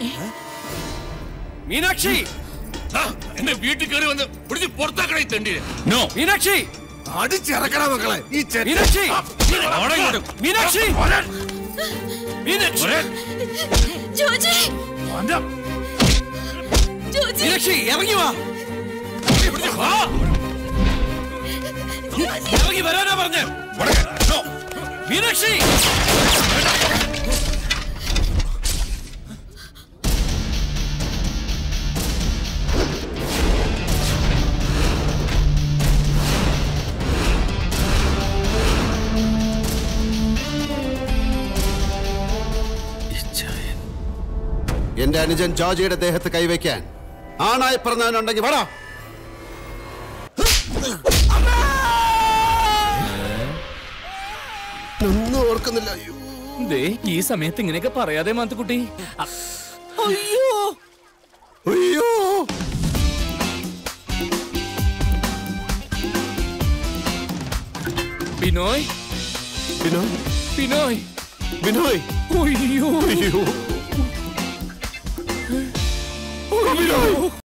മീനാക്ഷി ആ, എന്റെ വീട്ടിൽ കയറി വന്ന് പിടിച്ച് പുറത്താക്കണേ തണ്ടി നോ മീനാക്ഷി അടിച്ചിറക്കണ മക്കളെ ഈ ചെറ്റ മീനാക്ഷി അവിടെ ഇങ്ങോട്ട്. മീനാക്ഷി മീനാക്ഷി ജോജി ജോജി മീനാക്ഷി ഇറങ്ങി വാ ഇറങ്ങി വരാനാ പറഞ്ഞ മീനാക്ഷി എന്റെ അനുജൻ ജോർജിയുടെ ദേഹത്ത് കൈവയ്ക്കാൻ ആണായി പറഞ്ഞവനുണ്ടെങ്കിൽ വടാ ഒന്നും ഓർക്കുന്നില്ല അയ്യോ ദേ ഈ സമയത്ത് ഇങ്ങനെയൊക്കെ പറയാതെ മാത്തുക്കുട്ടി അയ്യോ അയ്യോ ബിനോയ് ബിനോയ് ബിനോയ് ബിനോയ് അയ്യോ അയ്യോ ബിനോയ്